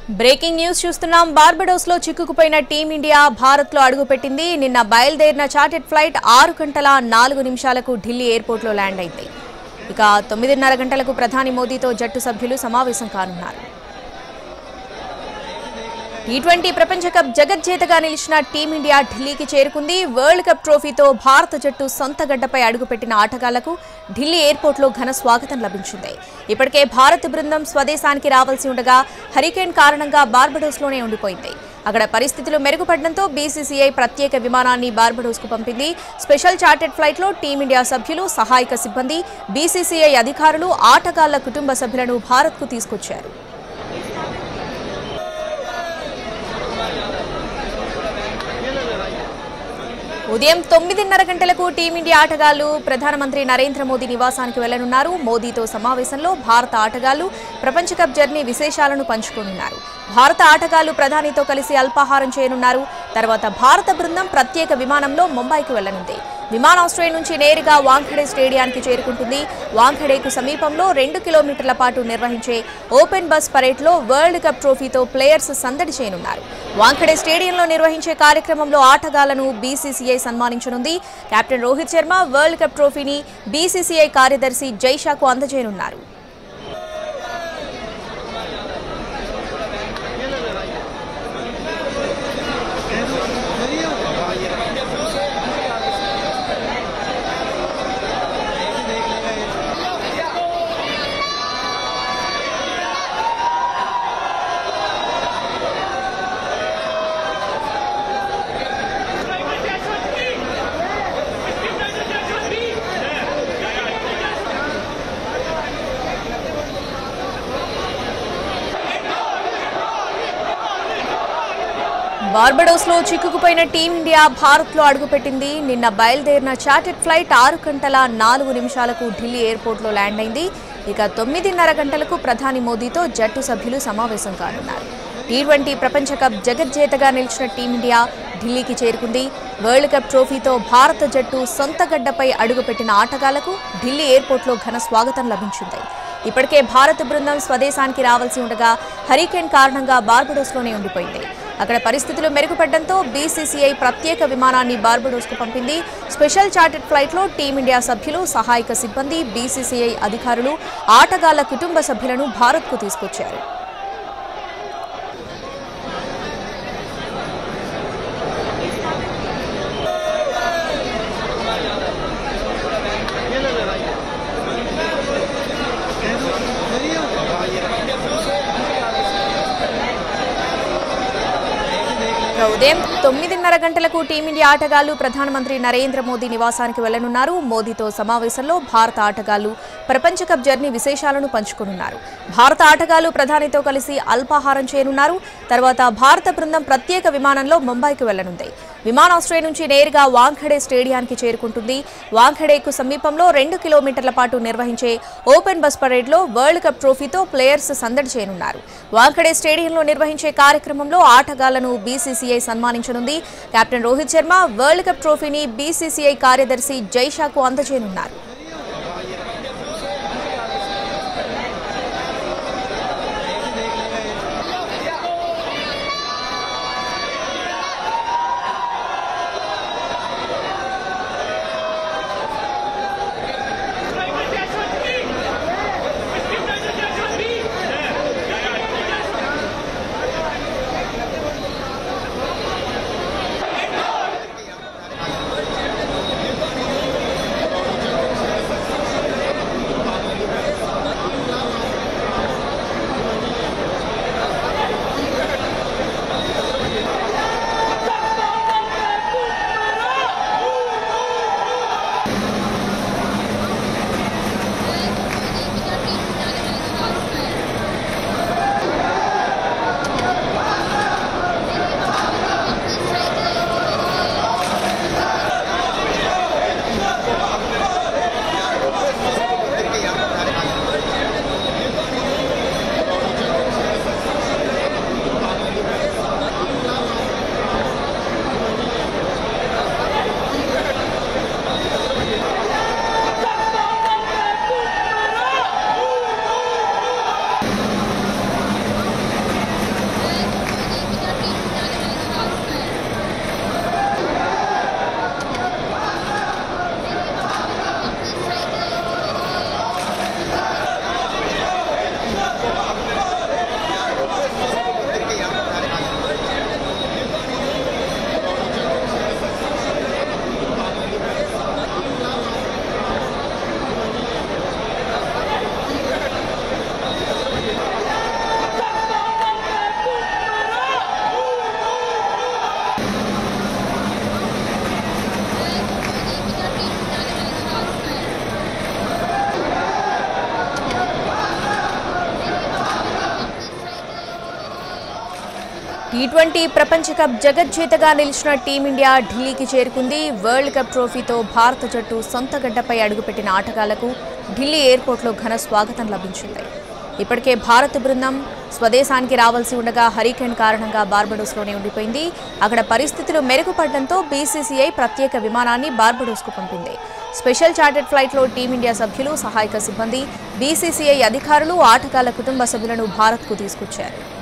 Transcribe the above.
breaking news చూస్తున్నాం Barbados లో చిక్కుకుపోయిన టీమిండియా భారత్ లో అడుగుపెట్టింది నిన్న బయలుదేరిన చార్టెడ్ ఫ్లైట్ ఆరు గంటల నాలుగు నిమిషాలకు ఢిల్లీ ఎయిర్పోర్ట్ లో ల్యాండ్ అయింది ఇక తొమ్మిదిన్నర గంటలకు ప్రధాని మోదీతో జట్టు సభ్యులు సమావేశం కానున్నారు టీ ట్వంటీ ప్రపంచ కప్ జగజ్జేతగా నిలిచిన టీమిండియా ఢిల్లీకి చేరుకుంది వరల్డ్ కప్ ట్రోఫీతో భారత జట్టు సొంత గడ్డపై అడుగుపెట్టిన ఆటగాళ్లకు ఢిల్లీ ఎయిర్పోర్ట్లో ఘన స్వాగతం లభించింది ఇప్పటికే భారత బృందం స్వదేశానికి రావాల్సి ఉండగా హరికేన్ కారణంగా బార్బడోస్లోనే ఉండిపోయింది అక్కడ పరిస్థితులు మెరుగుపడడంతో బీసీసీఐ ప్రత్యేక విమానాన్ని బార్బడోస్కు పంపింది స్పెషల్ చార్టెడ్ ఫ్లైట్లో టీమిండియా సభ్యులు సహాయక సిబ్బంది బీసీసీఐ అధికారులు ఆటగాళ్ల కుటుంబ సభ్యులను భారత్కు తీసుకొచ్చారు ఉదయం తొమ్మిదిన్నర గంటలకు టీమిండియా ఆటగాళ్లు ప్రధానమంత్రి నరేంద్ర మోదీ నివాసానికి వెళ్లనున్నారు మోదీతో సమావేశంలో భారత ఆటగాళ్లు ప్రపంచ కప్ జర్నీ విశేషాలను పంచుకోనున్నారు భారత ఆటగాళ్లు ప్రధానితో కలిసి అల్పాహారం చేయనున్నారు తర్వాత భారత బృందం ప్రత్యేక విమానంలో ముంబైకి వెళ్లనుంది విమానాశ్రయం నుంచి నేరుగా వాంఖడే స్టేడియానికి చేరుకుంటుంది వాంఖడేకు సమీపంలో రెండు కిలోమీటర్ల పాటు నిర్వహించే ఓపెన్ బస్ పరేడ్లో వరల్డ్ కప్ ట్రోఫీతో ప్లేయర్స్ సందడి చేయనున్నారు వాంఖడే స్టేడియంలో నిర్వహించే కార్యక్రమంలో ఆటగాళ్లను బీసీసీఐ సన్మానించనుంది captain Rohit Sharma world cup ట్రోఫీని బీసీసీఐ కార్యదర్శి జైషాకు అందజేయనున్నారు బార్బడోస్ లో చిక్కుకుపోయిన టీమిండియా భారత్ లో అడుగుపెట్టింది నిన్న బయలుదేరిన చార్టెడ్ ఫ్లైట్ ఆరు గంటల నాలుగు నిమిషాలకు ఢిల్లీ ఎయిర్పోర్ట్ లో ల్యాండ్ అయింది ఇక తొమ్మిదిన్నర గంటలకు ప్రధాని మోదీతో జట్టు సభ్యులు సమావేశం కానున్నారు టీ ట్వంటీ ప్రపంచ కప్ జగజ్జేతగా నిలిచిన టీమిండియా ఢిల్లీకి చేరుకుంది వరల్డ్ కప్ ట్రోఫీతో భారత జట్టు సొంత గడ్డపై అడుగుపెట్టిన ఆటగాళ్లకు ఢిల్లీ ఎయిర్పోర్ట్లో ఘన స్వాగతం లభించింది ఇప్పటికే భారత బృందం స్వదేశానికి రావాల్సి ఉండగా హరికేన్ కారణంగా బార్బడోస్లోనే ఉండిపోయింది అక్కడ పరిస్థితులు మెరుగుపడడంతో బీసీసీఐ ప్రత్యేక విమానాన్ని బార్బడోస్కు పంపింది స్పెషల్ చార్టెడ్ ఫ్లైట్లో టీమిండియా సభ్యులు సహాయక సిబ్బంది బీసీసీఐ అధికారులు ఆటగాళ్ల కుటుంబ సభ్యులను భారత్కు తీసుకొచ్చారు ఇక ఉదయం తొమ్మిదిన్నర గంటలకు టీమిండియా ఆటగాళ్లు ప్రధానమంత్రి నరేంద్ర మోదీ నివాసానికి వెళ్లనున్నారు మోదీతో సమావేశంలో భారత ఆటగాళ్లు ప్రపంచ కప్ జర్నీ విశేషాలను పంచుకోనున్నారు భారత ఆటగాళ్లు ప్రధానితో కలిసి అల్పాహారం చేయనున్నారు తర్వాత భారత బృందం ప్రత్యేక విమానంలో ముంబైకి వెళ్లనుంది విమానాశ్రయం నుంచి నేరుగా వాంఖడే స్టేడియానికి చేరుకుంటుంది వాంఖడేకు సమీపంలో రెండు కిలోమీటర్ల పాటు నిర్వహించే ఓపెన్ బస్ పరేడ్లో వరల్డ్ కప్ ట్రోఫీతో ప్లేయర్స్ సందడి చేయనున్నారు వాంఖడే స్టేడియంలో నిర్వహించే కార్యక్రమంలో ఆటగాళ్లను బీసీసీఐ సన్మానించనుంది captain Rohit Sharma world cup ట్రోఫీని బీసీసీఐ కార్యదర్శి జైషాకు అందజేయనున్నారు టీ ట్వంటీ ప్రపంచ కప్ జగజ్జీతగా నిలిచిన టీమిండియా ఢిల్లీకి చేరుకుంది వరల్డ్ కప్ ట్రోఫీతో భారత జట్టు సొంత గడ్డపై అడుగుపెట్టిన ఆటగాళ్లకు ఢిల్లీ ఎయిర్పోర్ట్లో ఘన స్వాగతం లభించింది ఇప్పటికే భారత బృందం స్వదేశానికి రావాల్సి ఉండగా హరికేన్ కారణంగా బార్బడోస్లోనే ఉండిపోయింది అక్కడ పరిస్థితులు మెరుగుపడడంతో బీసీసీఐ ప్రత్యేక విమానాన్ని బార్బడోస్కు పంపింది స్పెషల్ చార్టెడ్ ఫ్లైట్లో టీమిండియా సభ్యులు సహాయక సిబ్బంది బీసీసీఐ అధికారులు ఆటగాళ్ల కుటుంబ సభ్యులను భారత్కు తీసుకొచ్చారు